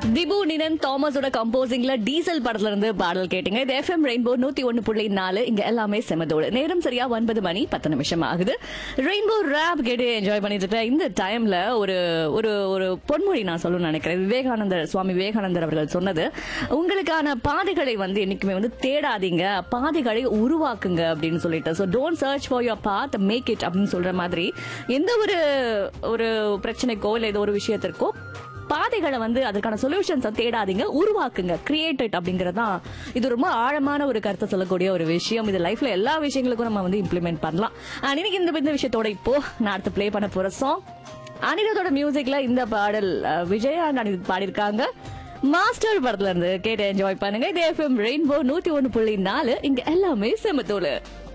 திபு நினன் தாமஸோட கம்போசிங்ல diesel படத்துல இருந்து பாடல் கேட்டீங்க இது எஃப்எம் ரெயின்போ நூத்தி ஒன்னு புள்ளி நாலு இங்க எல்லாமே செமதோடு நேரம் சரியா ஒன்பது மணி பத்து நிமிஷம் ஆகுது ரெயின்போ ரேப் கேட்டு என்ஜாய் பண்ணிட்டு இருக்க இந்த டைம்ல ஒரு ஒரு ஒரு பொன்மொழி நான் சொல்லணும்னு நினைக்கிறேன் விவேகானந்தர் சுவாமி விவேகானந்தர் அவர்கள் சொன்னது உங்களுக்கான பாதைகளை வந்து என்னைக்குமே வந்து தேடாதீங்க பாதைகளை உருவாக்குங்க அப்படின்னு சொல்லிட்டு so don't search for your path make it அப்படின்னு சொல்ற மாதிரி எந்த ஒரு ஒரு பிரச்சனைக்கோ இல்லை ஏதோ ஒரு விஷயத்திற்கோ பாதைகளை வந்து அதற்கான சொல்யூஷன்ஸை தேடாதீங்க உருவாக்குங்க கிரியேட்டட் அப்படிங்கறதுதான் இது ரொம்ப ஆழமான ஒரு கருத்தை சொல்லக்கூடிய ஒரு விஷயம் இது லைஃப்ல எல்லா விஷயங்களுக்கும் நம்ம வந்து இம்ப்ளிமெண்ட் பண்ணலாம் அண்ட் இன்னைக்கு இந்த இந்த விஷயத்தோட இப்போ நான் அடுத்து ப்ளே பண்ண போற சாங் அனிருத்தோட மியூசிக்ல இந்த பாடல் அஹ், விஜயா அனிருத் பாடியிருக்காங்க மாஸ்டர் படத்துல இருந்து கேட்டு என்ஜாய் பண்ணுங்க இது எஃப்எம் ரெயின்போ நூத்தி ஒன்னு புள்ளி நாலு இங்க எல்லாமே செமத்தோலு